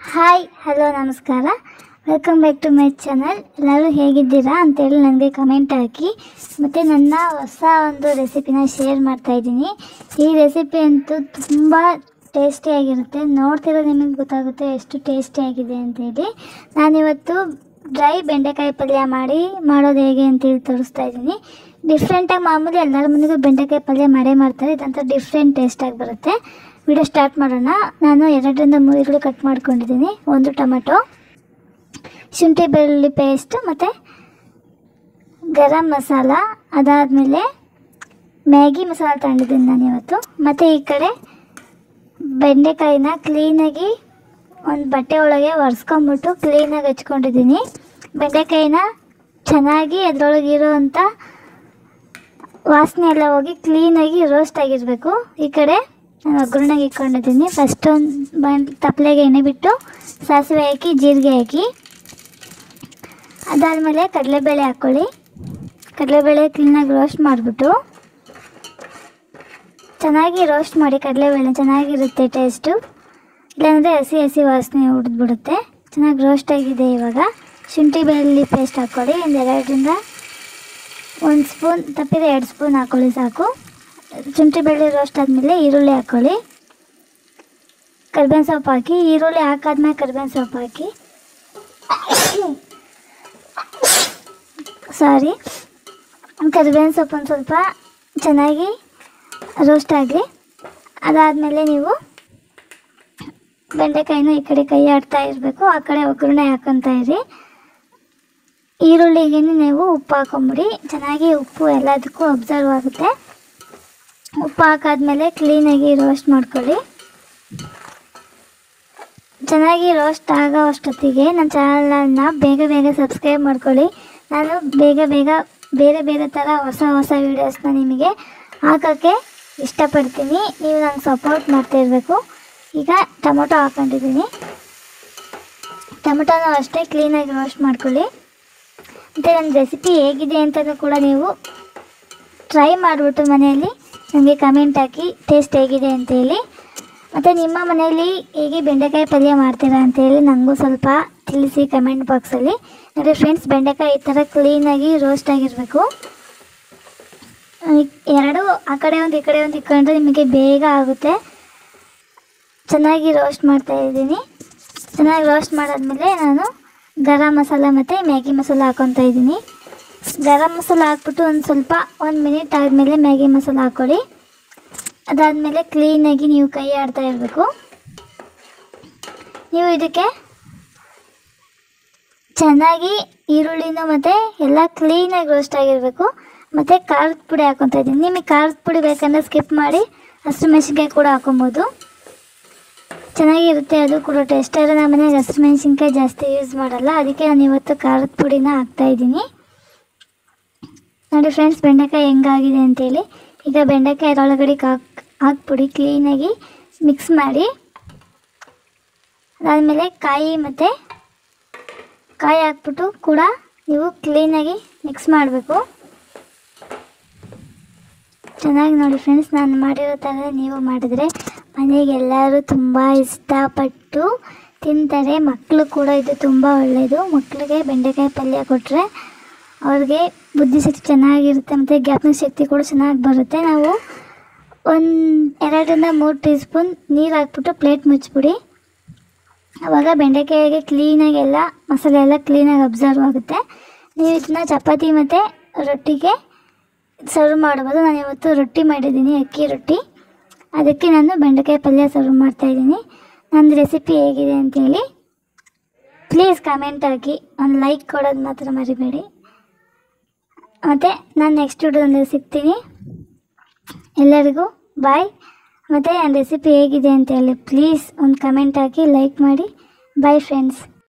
hi hello ನಮಸ್ಕಾರ welcome back to my channel ಎಲ್ಲರೂ ಹೇಗಿದ್ದೀರಾ ಅಂತೇಳಿ ನನಗೆ ಕಮೆಂಟ್ ಹಾಕಿ ಮತ್ತು ನನ್ನ ಹೊಸ ಒಂದು ರೆಸಿಪಿನ ಶೇರ್ ಮಾಡ್ತಾ ಇದ್ದೀನಿ ಈ ರೆಸಿಪಿ ಅಂತೂ ತುಂಬ ಟೇಸ್ಟಿಯಾಗಿರುತ್ತೆ ನೋಡ್ತಿರೋ ನಿಮಗೆ ಗೊತ್ತಾಗುತ್ತೆ ಎಷ್ಟು ಟೇಸ್ಟಿಯಾಗಿದೆ ಅಂತೇಳಿ ನಾನಿವತ್ತು ಡ್ರೈ ಬೆಂಡೆಕಾಯಿ ಪಲ್ಯ ಮಾಡಿ ಮಾಡೋದು ಹೇಗೆ ಅಂತೇಳಿ ತೋರಿಸ್ತಾ ಇದ್ದೀನಿ ಡಿಫ್ರೆಂಟಾಗಿ ಮಾಮೂಲಿ ಎಲ್ಲರ ಮನೆಗೂ ಬೆಂಡೆಕಾಯಿ ಪಲ್ಯ ಮಾಡೇ ಮಾಡ್ತಾರೆ ಇದಂತ ಡಿಫ್ರೆಂಟ್ ಟೇಸ್ಟಾಗಿ ಬರುತ್ತೆ ವಿಡಿಯೋ ಸ್ಟಾರ್ಟ್ ಮಾಡೋಣ ನಾನು ಎರಡರಿಂದ ಮೂರು ಈರುಳ್ಳಿ ಕಟ್ ಮಾಡ್ಕೊಂಡಿದ್ದೀನಿ ಒಂದು ಟೊಮೆಟೊ ಶುಂಠಿ ಬೆಳ್ಳುಳ್ಳಿ ಪೇಸ್ಟ್ ಮತ್ತು ಗರಂ ಮಸಾಲ ಅದಾದಮೇಲೆ ಮ್ಯಾಗಿ ಮಸಾಲ ತಗೊಂಡಿದ್ದೀನಿ ನಾನು ಇವತ್ತು ಮತ್ತು ಈ ಕಡೆ ಬೆಂಡೆಕಾಯಿನ ಕ್ಲೀನಾಗಿ ಒಂದು ಬಟ್ಟೆ ಒಳಗೆ ಒರೆಸ್ಕೊಂಬಿಟ್ಟು ಕ್ಲೀನಾಗಿ ಹಚ್ಕೊಂಡಿದ್ದೀನಿ ಬೆಂಡೆಕಾಯಿನ ಚೆನ್ನಾಗಿ ಅದರೊಳಗೆ ಇರೋವಂಥ ವಾಸನೆ ಎಲ್ಲ ಹೋಗಿ ಕ್ಲೀನಾಗಿ ರೋಸ್ಟ್ ಆಗಿರಬೇಕು ಈ ಕಡೆ ನಾನು ಒಗ್ಗರಣೆಗೆ ಇಟ್ಕೊಂಡಿದ್ದೀನಿ ಫಸ್ಟ್ ಒಂದು ಬಂಡ್ ತಪ್ಪಲೆಗೆ ಎಣ್ಣೆ ಬಿಟ್ಟು ಸಾಸಿವೆ ಹಾಕಿ ಜೀರಿಗೆ ಹಾಕಿ ಅದಾದಮೇಲೆ ಕಡಲೆಬೇಳೆ ಹಾಕ್ಕೊಳ್ಳಿ ಕಡಲೆಬೇಳೆ ಕ್ಲೀನಾಗಿ ರೋಸ್ಟ್ ಮಾಡಿಬಿಟ್ಟು ಚೆನ್ನಾಗಿ ರೋಸ್ಟ್ ಮಾಡಿ ಕಡಲೆಬೇಳೆ ಚೆನ್ನಾಗಿರುತ್ತೆ ಟೇಸ್ಟು ಇಲ್ಲಾಂದರೆ ಹಸಿ ಹಸಿ ವಾಸನೆ ಉಡಿದ್ಬಿಡುತ್ತೆ ಚೆನ್ನಾಗಿ ರೋಸ್ಟ್ ಆಗಿದೆ ಇವಾಗ ಶುಂಠಿ ಬೆಳ್ಳುಳ್ಳಿ ಪೇಸ್ಟ್ ಹಾಕ್ಕೊಳ್ಳಿ ಒಂದು ಎರಡರಿಂದ ಒಂದು ಸ್ಪೂನ್ ತಪ್ಪಿದ ಎರಡು ಸ್ಪೂನ್ ಹಾಕ್ಕೊಳ್ಳಿ ಸಾಕು ಶುಂಠಿ ಬೆಳ್ಳುಳ್ಳಿ ರೋಸ್ಟ್ ಆದಮೇಲೆ ಈರುಳ್ಳಿ ಹಾಕ್ಕೊಳ್ಳಿ ಕರ್ಬೇವಿನ ಸೊಪ್ಪು ಹಾಕಿ ಈರುಳ್ಳಿ ಹಾಕಾದ್ಮೇಲೆ ಕರ್ಬೇವಿನ ಸೊಪ್ಪು ಹಾಕಿ ಸಾರಿ ಕರಿಬೇವಿನ ಸೊಪ್ಪು ಒಂದು ಸ್ವಲ್ಪ ಚೆನ್ನಾಗಿ ರೋಸ್ಟ್ ಆಗಲಿ ಅದಾದಮೇಲೆ ನೀವು ಬೆಂಡೆಕಾಯಿನ ಈ ಕಡೆ ಕೈ ಆಡ್ತಾ ಇರಬೇಕು ಆ ಕಡೆ ಒಗ್ಗರಣೆ ಹಾಕೊತಾ ಇರಿ ಈರುಳ್ಳಿಗೆ ನೀವು ಉಪ್ಪು ಹಾಕೊಂಬಿಡಿ ಚೆನ್ನಾಗಿ ಉಪ್ಪು ಎಲ್ಲದಕ್ಕೂ ಅಬ್ಸರ್ವ್ ಆಗುತ್ತೆ ಉಪ್ಪು ಹಾಕಾದ್ಮೇಲೆ ಕ್ಲೀನಾಗಿ ರೋಸ್ಟ್ ಮಾಡ್ಕೊಳ್ಳಿ ಚೆನ್ನಾಗಿ ರೋಸ್ಟ್ ಆಗೋ ಅಷ್ಟೊತ್ತಿಗೆ ನನ್ನ ಚಾನಲನ್ನು ಬೇಗ ಬೇಗ ಸಬ್ಸ್ಕ್ರೈಬ್ ಮಾಡ್ಕೊಳ್ಳಿ ನಾನು ಬೇಗ ಬೇಗ ಬೇರೆ ಬೇರೆ ಥರ ಹೊಸ ಹೊಸ ವೀಡಿಯೋಸ್ನ ನಿಮಗೆ ಹಾಕೋಕ್ಕೆ ಇಷ್ಟಪಡ್ತೀನಿ ನೀವು ನಂಗೆ ಸಪೋರ್ಟ್ ಮಾಡ್ತಾ ಇರಬೇಕು ಈಗ ಟೊಮೊಟೊ ಹಾಕೊಂಡಿದ್ದೀನಿ ಟೊಮೊಟೊನೂ ಅಷ್ಟೇ ಕ್ಲೀನಾಗಿ ರೋಸ್ಟ್ ಮಾಡ್ಕೊಳ್ಳಿ ಮತ್ತು ನನ್ನ ರೆಸಿಪಿ ಹೇಗಿದೆ ಅಂತಲೂ ಕೂಡ ನೀವು ಟ್ರೈ ಮಾಡಿಬಿಟ್ಟು ಮನೆಯಲ್ಲಿ ನನಗೆ ಕಮೆಂಟ್ ಹಾಕಿ ಟೇಸ್ಟ್ ಹೇಗಿದೆ ಅಂತೇಳಿ ಮತ್ತು ನಿಮ್ಮ ಮನೆಯಲ್ಲಿ ಹೇಗೆ ಬೆಂಡೆಕಾಯಿ ಪಲ್ಯ ಮಾಡ್ತೀರಾ ಅಂತೇಳಿ ನನಗೂ ಸ್ವಲ್ಪ ತಿಳಿಸಿ ಕಮೆಂಟ್ ಬಾಕ್ಸಲ್ಲಿ ನೋಡಿ ಫ್ರೆಂಡ್ಸ್ ಬೆಂಡೆಕಾಯಿ ಈ ಥರ ಕ್ಲೀನಾಗಿ ರೋಸ್ಟ್ ಆಗಿರಬೇಕು ಎರಡು ಆ ಕಡೆ ಒಂದು ಈ ಕಡೆ ಒಂದು ಇಟ್ಕೊಂಡ್ರೆ ನಿಮಗೆ ಬೇಗ ಆಗುತ್ತೆ ಚೆನ್ನಾಗಿ ರೋಸ್ಟ್ ಮಾಡ್ತಾ ಇದ್ದೀನಿ ಚೆನ್ನಾಗಿ ರೋಸ್ಟ್ ಮಾಡಾದ್ಮೇಲೆ ನಾನು ಗರಂ ಮಸಾಲ ಮತ್ತು ಮ್ಯಾಗಿ ಮಸಾಲ ಹಾಕೊತಾ ಇದ್ದೀನಿ ಗರಂ ಮಸಾಲ ಹಾಕ್ಬಿಟ್ಟು ಒಂದು ಸ್ವಲ್ಪ ಒಂದು ಮಿನಿಟ್ ಆದಮೇಲೆ ಮ್ಯಾಗಿ ಮಸಾಲ ಹಾಕ್ಕೊಳ್ಳಿ ಅದಾದಮೇಲೆ ಕ್ಲೀನಾಗಿ ನೀವು ಕೈ ಆಡ್ತಾ ಇರಬೇಕು ನೀವು ಇದಕ್ಕೆ ಚೆನ್ನಾಗಿ ಈರುಳ್ಳಿನೂ ಮತ್ತು ಎಲ್ಲ ಕ್ಲೀನಾಗಿ ರೋಸ್ಟ್ ಆಗಿರಬೇಕು ಮತ್ತು ಖಾರದ ಪುಡಿ ಹಾಕೊತಾ ಇದ್ದೀನಿ ನಿಮಗೆ ಖಾರದ ಪುಡಿ ಬೇಕಂದ್ರೆ ಸ್ಕಿಪ್ ಮಾಡಿ ಹಸಿರು ಮೆಣಸಿನ್ಕಾಯಿ ಕೂಡ ಹಾಕೊಬೋದು ಚೆನ್ನಾಗಿರುತ್ತೆ ಅದು ಕೂಡ ಟೇಸ್ಟ್ ಆದರೆ ನಮ್ಮ ಮನೆಗೆ ಹಸಿರು ಮೆಣಸಿನ್ಕಾಯಿ ಜಾಸ್ತಿ ಯೂಸ್ ಮಾಡಲ್ಲ ಅದಕ್ಕೆ ನಾನು ಇವತ್ತು ಖಾರದ ಪುಡಿನ ಹಾಕ್ತಾಯಿದ್ದೀನಿ ನೋಡಿ ಫ್ರೆಂಡ್ಸ್ ಬೆಂಡೆಕಾಯಿ ಹೆಂಗಾಗಿದೆ ಅಂತೇಳಿ ಈಗ ಬೆಂಡೆಕಾಯಿ ಅದರೊಳಗಡೆ ಹಾಕ್ ಹಾಕ್ಬಿಡಿ ಕ್ಲೀನಾಗಿ ಮಿಕ್ಸ್ ಮಾಡಿ ಅದಾದಮೇಲೆ ಕಾಯಿ ಮತ್ತು ಕಾಯಿ ಹಾಕ್ಬಿಟ್ಟು ಕೂಡ ನೀವು ಕ್ಲೀನಾಗಿ ಮಿಕ್ಸ್ ಮಾಡಬೇಕು ಚೆನ್ನಾಗಿ ನೋಡಿ ಫ್ರೆಂಡ್ಸ್ ನಾನು ಮಾಡಿರೋ ಥರ ನೀವು ಮಾಡಿದರೆ ಮನೆಗೆ ಎಲ್ಲರೂ ತುಂಬ ಇಷ್ಟಪಟ್ಟು ತಿಂತಾರೆ ಮಕ್ಕಳು ಕೂಡ ಇದು ತುಂಬ ಒಳ್ಳೆಯದು ಮಕ್ಕಳಿಗೆ ಬೆಂಡೆಕಾಯಿ ಪಲ್ಯ ಕೊಟ್ಟರೆ ಅವ್ರಿಗೆ ಬುದ್ಧಿಶಕ್ತಿ ಚೆನ್ನಾಗಿರುತ್ತೆ ಮತ್ತು ಜ್ಞಾಪಕ ಶಕ್ತಿ ಕೂಡ ಚೆನ್ನಾಗಿ ಬರುತ್ತೆ ನಾವು ಒಂದು ಎರಡರಿಂದ ಮೂರು ಟೀ ಸ್ಪೂನ್ ನೀರು ಹಾಕ್ಬಿಟ್ಟು ಪ್ಲೇಟ್ ಮುಚ್ಚಿಬಿಡಿ ಆವಾಗ ಬೆಂಡೆಕಾಯಿಗೆ ಕ್ಲೀನಾಗಿ ಎಲ್ಲ ಮಸಾಲೆ ಎಲ್ಲ ಕ್ಲೀನಾಗಿ ಅಬ್ಸರ್ವ್ ಆಗುತ್ತೆ ನೀವು ಇದನ್ನ ಚಪಾತಿ ಮತ್ತು ರೊಟ್ಟಿಗೆ ಸರ್ವ್ ಮಾಡ್ಬೋದು ನಾನು ಇವತ್ತು ರೊಟ್ಟಿ ಮಾಡಿದ್ದೀನಿ ಅಕ್ಕಿ ರೊಟ್ಟಿ ಅದಕ್ಕೆ ನಾನು ಬೆಂಡೆಕಾಯಿ ಪಲ್ಯ ಸರ್ವ್ ಮಾಡ್ತಾಯಿದ್ದೀನಿ ನನ್ನ ರೆಸಿಪಿ ಹೇಗಿದೆ ಅಂತೇಳಿ ಪ್ಲೀಸ್ ಕಮೆಂಟ್ ಹಾಕಿ ಒಂದು ಲೈಕ್ ಕೊಡೋದು ಮಾತ್ರ ಮರಿಬೇಡಿ ಮತ್ತು ನಾನು ನೆಕ್ಸ್ಟ್ ವಿಡಿಯೋದಲ್ಲಿ ಸಿಗ್ತೀನಿ ಎಲ್ಲರಿಗೂ ಬಾಯ್ ಮತ್ತು ನನ್ನ ರೆಸಿಪಿ ಹೇಗಿದೆ ಅಂತೇಳಿ ಪ್ಲೀಸ್ ಒಂದು ಕಮೆಂಟ್ ಹಾಕಿ ಲೈಕ್ ಮಾಡಿ ಬಾಯ್ ಫ್ರೆಂಡ್ಸ್